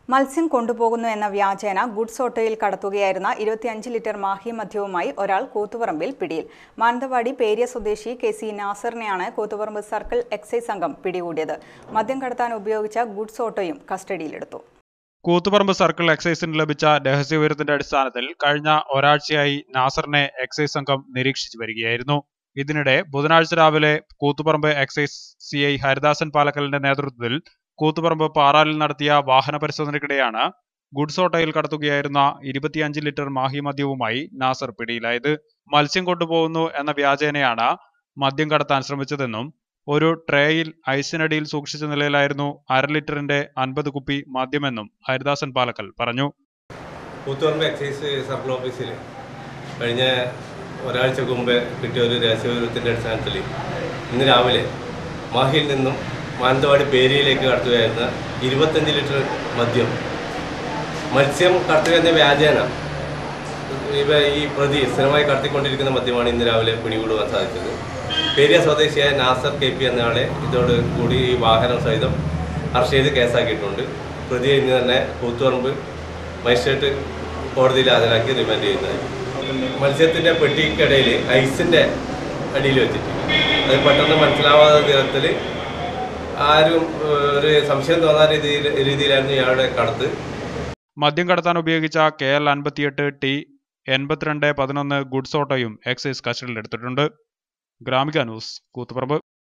മത്സ്യം കൊണ്ടുപോകുന്നു എന്ന വ്യാജേന ഗുഡ്സ് ഓട്ടോയിൽ കടത്തുകയായിരുന്ന ഇരുപത്തിയഞ്ച് ലിറ്റർ മാഹി മദ്യവുമായി ഒരാൾ കൂത്തുപറമ്പിൽ പിടിയിൽ മാനന്തവാടി പേരിയ സ്വദേശി കെ സി നാസറിനെയാണ് കൂത്തുപറമ്പ് സർക്കിൾ എക്സൈസ് സംഘം പിടികൂടിയത് മദ്യം കടത്താൻ ഉപയോഗിച്ച ഗുഡ്സ് ഓട്ടോയും കസ്റ്റഡിയിലെടുത്തു കൂത്തുപറമ്പ് സർക്കിൾ എക്സൈസിന് ലഭിച്ച രഹസ്യവിവരത്തിന്റെ അടിസ്ഥാനത്തിൽ കഴിഞ്ഞ ഒരാഴ്ചയായി നാസറിനെ എക്സൈസ് സംഘം നിരീക്ഷിച്ചു വരികയായിരുന്നു ഇതിനിടെ ബുധനാഴ്ച രാവിലെ Koothuparamba excise C I Haridasan പാലക്കലിന്റെ നേതൃത്വത്തിൽ കൂത്തുപറമ്പ് പാറാലിൽ നടത്തിയ വാഹന പരിശോധനയ്ക്കിടെയാണ് ഗുഡ്സ് ഓട്ടോയിൽ കടത്തുകയായിരുന്ന ഇരുപത്തിയഞ്ച് ലിറ്റർ മാഹി മദ്യവുമായി നാസർ പിടിയിലായത് മത്സ്യം കൊണ്ടുപോകുന്നു എന്ന വ്യാജേനയാണ് മദ്യം കടത്താൻ ശ്രമിച്ചതെന്നും ഒരു ട്രേയിൽ ഐസിനടിയിൽ സൂക്ഷിച്ച നിലയിലായിരുന്നു അര ലിറ്ററിന്റെ അൻപത് കുപ്പി മദ്യമെന്നും ഹരിദാസൻ പാലക്കൽ പറഞ്ഞു കൂത്തുപറമ്പ് എക്സൈസ് സർക്കിൾ ഓഫീസിൽ കഴിഞ്ഞ ഒരാഴ്ചക്ക് മുമ്പ് കിട്ടിയ ഒരു രഹസ്യവിവരത്തിൻ്റെ അടിസ്ഥാനത്തിൽ ഇന്ന് രാവിലെ മാഹിയിൽ നിന്നും മാനന്തവാടി പേരിയിലേക്ക് കടത്തുകയായിരുന്ന ഇരുപത്തഞ്ച് ലിറ്റർ മദ്യം മത്സ്യം കടത്തുക എന്ന വ്യാജേന ഇവ ഈ പ്രതി സ്ഥിരമായി കടത്തിക്കൊണ്ടിരിക്കുന്ന മദ്യമാണ് ഇന്ന് രാവിലെ പിടികൂടുവാൻ സാധിച്ചത് പേരിയ സ്വദേശിയായ നാസർ കെ പി എന്നയാളെ ഇതോട് കൂടി ഈ വാഹനം സഹിതം അറസ്റ്റ് ചെയ്ത് കേസാക്കിയിട്ടുണ്ട് പ്രതിയെ ഇന്ന് തന്നെ കൂത്തുപറമ്പ് മജിസ്ട്രേറ്റ് കോടതിയിൽ ഹാജരാക്കി റിമാൻഡ് ചെയ്യുന്നതായി മത്സ്യത്തിൻ്റെ പെട്ടിക്കിടയിൽ ഐസിൻ്റെ അടിയിൽ വെച്ചിട്ട് അത് പെട്ടെന്ന് മനസ്സിലാവാത്ത വിധത്തിൽ ആരും ഏഹ്, ഒരു സംശയം തോന്നാത്ത രീതിയിൽ രീതിയിലായിരുന്നു ഇയാളുടെ കടത്ത് മദ്യം കടത്താൻ ഉപയോഗിച്ച കെ എൽ അൻപത്തിയെട്ട് ടി എൺപത്തിരണ്ട് പതിനൊന്ന് ഗുഡ്സ് ഓട്ടോയും എക്സൈസ് കസ്റ്റഡിയിലെടുത്തിട്ടുണ്ട് ഗ്രാമിക ന്യൂസ് കൂത്തുപറമ്പ്